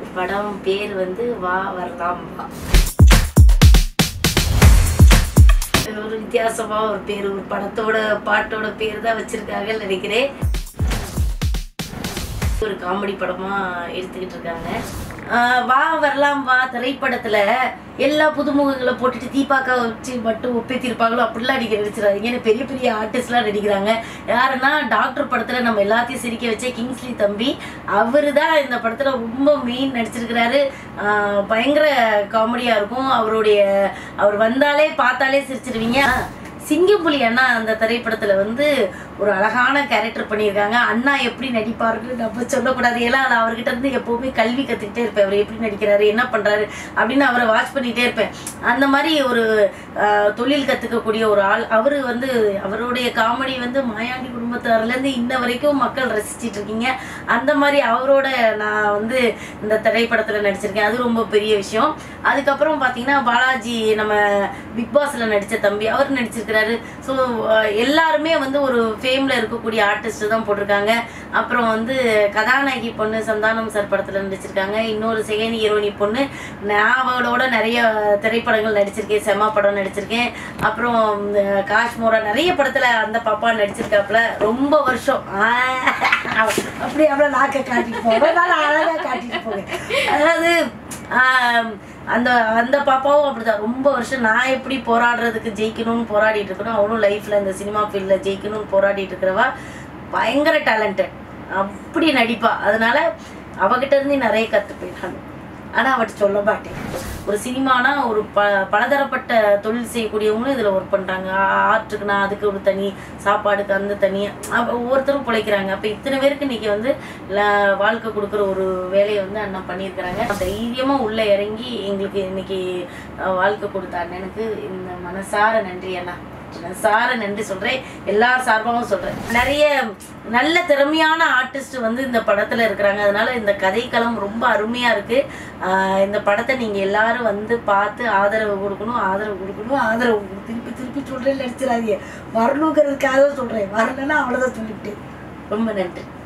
படம் பேர் வந்து வா வரலாம் வா ஒரு வித்தியாசமா ஒரு பேர் ஒரு படத்தோட பாட்டோட பேர் தான் வச்சிருக்காங்கன்னு நினைக்கிறேன் ஒரு காமெடி படமா எடுத்துக்கிட்டு இருக்காங்க ஆஹ் வா வரலாம் வா திரைப்படத்துல எல்லா புதுமுகங்களை போட்டுட்டு தீபாக்கா வச்சு மட்டும் ஒப்பேத்திருப்பாங்களோ அப்படிலாம் நடிக்க நடிச்சிடாதீங்க ஏன்னா பெரிய பெரிய ஆர்டிஸ்ட்லாம் நடிக்கிறாங்க யாருன்னா டாக்டர் படத்துல நம்ம எல்லாத்தையும் சிரிக்க வச்ச கிங்ஸ்லி தம்பி அவரு தான் இந்த படத்துல ரொம்ப மெயின் நடிச்சிருக்கிறாரு ஆஹ் பயங்கர காமெடியா இருக்கும் அவருடைய அவர் வந்தாலே பார்த்தாலே சிரிச்சிருவீங்க சிங்கப்புலி அண்ணா அந்த திரைப்படத்துல வந்து ஒரு அழகான கேரக்டர் பண்ணியிருக்காங்க அண்ணா எப்படி நடிப்பாருன்னு நம்ம சொல்லக்கூடாது ஏன்னா நான் அவர்கிட்ட இருந்து எப்பவுமே கல்வி கத்துக்கிட்டே இருப்பேன் அவர் எப்படி நடிக்கிறாரு என்ன பண்றாரு அப்படின்னு அவரை வாட்ச் பண்ணிட்டே இருப்பேன் அந்த மாதிரி ஒரு ஆஹ், தொழில் கத்துக்கக்கூடிய ஒரு ஆள் அவரு வந்து அவருடைய காமெடி வந்து மாயாண்டி குடும்பத்தார்ல இருந்து இன்ன வரைக்கும் மக்கள் ரசிச்சிட்டு இருக்கீங்க அந்த மாதிரி அவரோட நான் வந்து இந்த திரைப்படத்துல நடிச்சிருக்கேன் அது ரொம்ப பெரிய விஷயம் அதுக்கப்புறம் பாத்தீங்கன்னா பாலாஜி நம்ம பிக் பாஸ்ல நடிச்ச தம்பி அவர் நடிச்சிருக்கிறாரு ஸோ எல்லாருமே வந்து ஒரு ஃபேம்ல இருக்கக்கூடிய ஆர்டிஸ்ட் தான் போட்டிருக்காங்க அப்புறம் வந்து கதாநாயகி பொண்ணு சந்தானம் சார் படத்துல நடிச்சிருக்காங்க இன்னொரு செகண்ட் ஹீரோனி பொண்ணு நான் அவளோட நிறைய திரைப்படங்கள் நடிச்சிருக்கேன் செம படம் நடிச்சிருக்கேன் அப்புறம் இந்த காஷ்மோரா நிறைய படத்துல அந்த பாப்பா நடிச்சிருக்காப்புல ரொம்ப வருஷம் ஆஹ் அப்படி அவ்வளோ நாக்க காட்டிட்டு போவேன் நல்லா அழகா காட்டிட்டு போவேன் அதாவது ஆஹ் அந்த அந்த பாப்பாவும் அப்படிதான் ரொம்ப வருஷம் நான் எப்படி போராடுறதுக்கு ஜெயிக்கணும்னு போராடிட்டு இருக்கணும் அவளும் லைஃப்ல இந்த சினிமா ஃபீல்டில் ஜெயிக்கணும்னு போராடிட்டு இருக்கிறவா பயங்கர டேலண்டட் அப்படி நடிப்பா அதனால அவகிட்ட இருந்து நிறைய கற்றுப்பேன் நான் ஆனால் அவட்ட சொல்ல மாட்டேன் ஒரு சினிமானா ஒரு ப பலதரப்பட்ட தொழில் செய்யக்கூடியவங்களும் இதில் ஒர்க் பண்ணுறாங்க ஆர்ட்டுக்குனா அதுக்கு ஒரு தனி சாப்பாடுக்கு அந்த தனி அப்ப ஒவ்வொருத்தரும் பிழைக்கிறாங்க அப்போ இத்தனை பேருக்கு இன்னைக்கு வந்து ல- வாழ்க்கை கொடுக்குற ஒரு வேலையை வந்து அண்ணா பண்ணியிருக்கிறாங்க தைரியமாக உள்ளே இறங்கி எங்களுக்கு இன்னைக்கு அஹ், வாழ்க்கை கொடுத்த அண்ணனுக்கு இந்த மனசார நன்றி அண்ணா மனசார நன்றி சொல்கிறேன் எல்லார் சார்பாகவும் சொல்கிறேன் நிறைய நல்ல திறமையான ஆர்டிஸ்ட் வந்து இந்த படத்தில் இருக்கிறாங்க அதனால இந்த கதைக்களம் ரொம்ப அருமையாக இருக்குது இந்த படத்தை நீங்கள் எல்லாரும் வந்து பார்த்து ஆதரவு கொடுக்கணும் ஆதரவு கொடுக்கணும் ஆதரவு கொடுக்கணும். திருப்பி திருப்பி சொல்கிறேன் நடிச்சிடாதீங்க வரணுங்கிறதுக்காக சொல்கிறேன் வரலன்னா அவ்வளோதான் சொல்லிவிட்டேன் ரொம்ப நன்றி